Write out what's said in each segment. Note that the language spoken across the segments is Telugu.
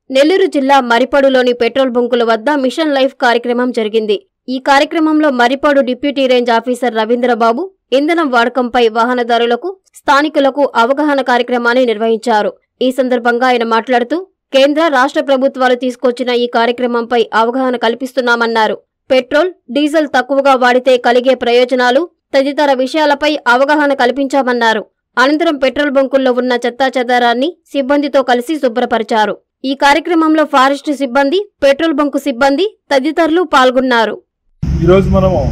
నెల్లూరు జిల్లా మరిపాడులోని పెట్రోల్ బంకుల వద్ద మిషన్ లైఫ్ కార్యక్రమం జరిగింది ఈ కార్యక్రమంలో Maripadu deputy range officer Ravindrababu ఇంధనం వాడకంపై వాహనదారులకు స్థానికులకు అవగాహన కార్యక్రమాన్ని నిర్వహించారు ఈ సందర్భంగా ఆయన మాట్లాడుతూ కేంద్ర రాష్ట్ర ప్రభుత్వాలు తీసుకొచ్చిన ఈ కార్యక్రమంపై అవగాహన కల్పిస్తున్నామన్నారు పెట్రోల్ డీజిల్ తక్కువగా వాడితే కలిగే ప్రయోజనాలు తదితర విషయాలపై అవగాహన కల్పించామన్నారు అనంతరం పెట్రోల్ బంకుల్లో ఉన్న చెత్తాచెదారాన్ని సిబ్బందితో కలిసి శుభ్రపరిచారు ఈ కార్యక్రమంలో ఫారెస్ట్ సిబ్బంది పెట్రోల్ బంకు సిబ్బంది తదితరులు పాల్గొన్నారు ఈరోజు మనము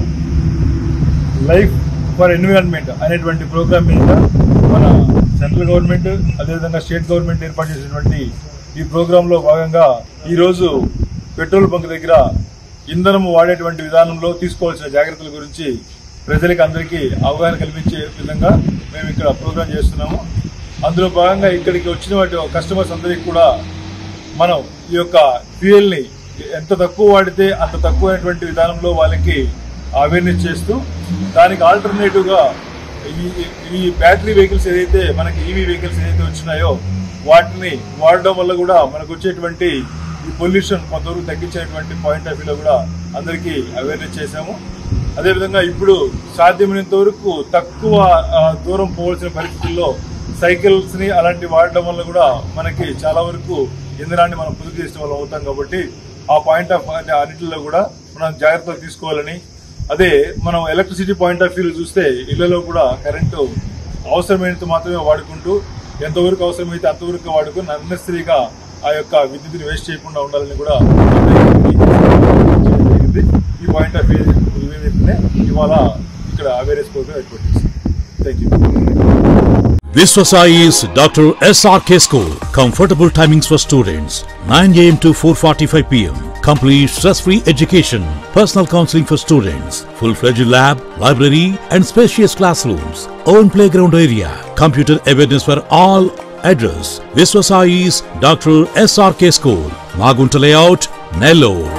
లైఫ్ ఫర్ ఎన్విరాన్మెంట్ అనేటువంటి ప్రోగ్రామ్ మీద మన సెంట్రల్ గవర్నమెంట్ అదేవిధంగా స్టేట్ గవర్నమెంట్ ఏర్పాటు చేసినటువంటి ఈ ప్రోగ్రాంలో భాగంగా ఈరోజు పెట్రోల్ బంక్ దగ్గర ఇంధనం వాడేటువంటి విధానంలో తీసుకోవాల్సిన జాగ్రత్తల గురించి ప్రజలకు అందరికీ అవగాహన కల్పించే విధంగా మేము ఇక్కడ ప్రోగ్రాం చేస్తున్నాము అందులో భాగంగా ఇక్కడికి వచ్చిన వాటి కస్టమర్స్ అందరికీ కూడా మనం ఈ యొక్క ఫ్యూయల్ ని ఎంత తక్కువ వాడితే అంత తక్కువైనటువంటి విధానంలో వాళ్ళకి అవేర్నెస్ చేస్తూ దానికి ఆల్టర్నేటివ్ గా ఈ ఈ బ్యాటరీ వెహికల్స్ ఏదైతే మనకి ఈవీ వెహికల్స్ ఏదైతే వచ్చినాయో వాటిని వాడడం వల్ల కూడా మనకు వచ్చేటువంటి ఈ పొల్యూషన్ కొంతవరకు తగ్గించేటువంటి పాయింట్ ఆఫ్ వ్యూలో కూడా అందరికీ అవేర్నెస్ చేశాము అదేవిధంగా ఇప్పుడు సాధ్యమైనంత వరకు తక్కువ ఆ, దూరం పోవాల్సిన పరిస్థితుల్లో సైకిల్స్ ని అలాంటి వాడడం వల్ల కూడా మనకి చాలా వరకు ఇంధనాన్ని మనం పొదుపు చేసిన వాళ్ళు అవుతాం కాబట్టి ఆ పాయింట్ ఆఫ్ అంటే అన్నింటిలో కూడా మనం జాగ్రత్తలు తీసుకోవాలని అదే మనం ఎలక్ట్రిసిటీ పాయింట్ ఆఫ్ వ్యూ చూస్తే ఇళ్లలో కూడా కరెంటు అవసరమైనంత మాత్రమే వాడుకుంటూ ఎంతవరకు అవసరమైతే అంతవరకు వాడుకుని అన్నెసరీగా ఆ యొక్క విద్యుత్ని వేస్ట్ చేయకుండా ఉండాలని కూడా జరిగింది. ఈ పాయింట్ ఆఫ్ వ్యూ ఏదైతే ఇవాళ ఇక్కడ అవేర్నెస్ ప్రోగ్రామ్ ఏర్పాటు చేసింది thank you Viswasai is Dr. SRK School. Comfortable timings for students 9 am to 4:45 pm. Complete stress-free education. Personal counseling for students. Full-fledged lab, library, and spacious classrooms. Own playground area. Computer awareness for all. Address: Viswasai's Dr. SRK School. Magunta Layout, Nellore.